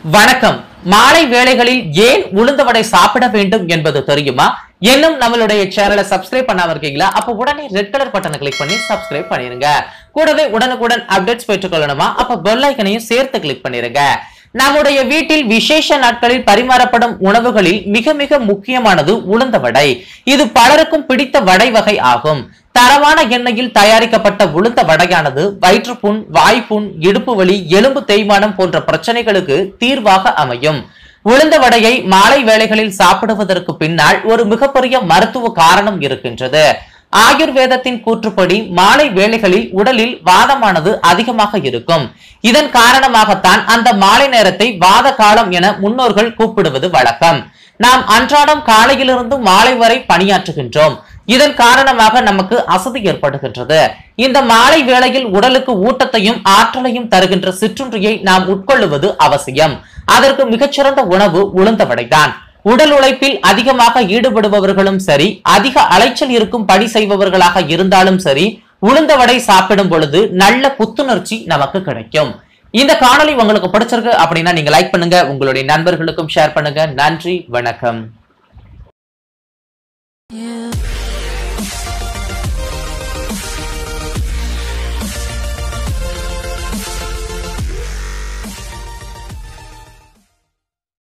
வணக்கம் மாலை வேளைகளில் ஏன் உளுந்த வடை சாப்பிட வேண்டும் என்பது தெரியுமா இன்னும் நம்மளுடைய சேனலை சப்ஸ்கிரைப் பண்ணாம இருக்கீங்களா அப்ப உடனே ரெட் கலர் பட்டனை கிளிக் பண்ணி சப்ஸ்கிரைப் பண்ணிருங்க கூடவே உடனுக்குடன் அப்டேட்ஸ் பெற்றுக்கொள்ளணுமா அப்ப பெல் ஐக்கனையும் சேர்த்து கிளிக் பண்ணிருங்க நம்முடைய வீட்டில் விசேஷ நாட்களில் பரிமாறப்படும் உணவுகளில் மிக மிக முக்கியமானது உளுந்த வடை இது பலருக்கும் பிடித்த வடை வகை ஆகும் தரமான எண்ணெயில் தயாரிக்கப்பட்ட உளுந்த வடையானது வயிற்றுப்புண் வாய்ப்புண் இடுப்பு வலி எலும்பு தேய்மானம் போன்ற பிரச்சனைகளுக்கு தீர்வாக அமையும் உளுந்த வடையை மாலை வேளைகளில் சாப்பிடுவதற்கு பின்னால் ஒரு மிகப்பெரிய மருத்துவ காரணம் இருக்கின்றது ஆயுர்வேதத்தின் கூற்றுப்படி மாலை வேளைகளில் உடலில் வாதமானது அதிகமாக இருக்கும் இதன் காரணமாகத்தான் அந்த மாலை நேரத்தை வாத காலம் என முன்னோர்கள் கூப்பிடுவது வழக்கம் நாம் அன்றாடம் காலையிலிருந்து மாலை வரை பணியாற்றுகின்றோம் இதன் காரணமாக நமக்கு அசதி ஏற்படுகின்றது இந்த மாலை வேளையில் உடலுக்கு ஊட்டத்தையும் ஆற்றலையும் தருகின்ற சிற்றுண்டியை நாம் உட்கொள்ளுவது அவசியம் அதற்கு மிகச்சிறந்த உணவு உளுந்த வடைதான் உடல் உழைப்பில் அதிகமாக ஈடுபடுபவர்களும் சரி அதிக அலைச்சல் இருக்கும் பணி செய்பவர்களாக இருந்தாலும் சரி உளுந்த வடை சாப்பிடும் பொழுது நல்ல புத்துணர்ச்சி நமக்கு கிடைக்கும் இந்த காணொளி உங்களுக்கு பிடிச்சிருக்கு அப்படின்னா நீங்க லைக் பண்ணுங்க உங்களுடைய நண்பர்களுக்கும் ஷேர் பண்ணுங்க நன்றி வணக்கம்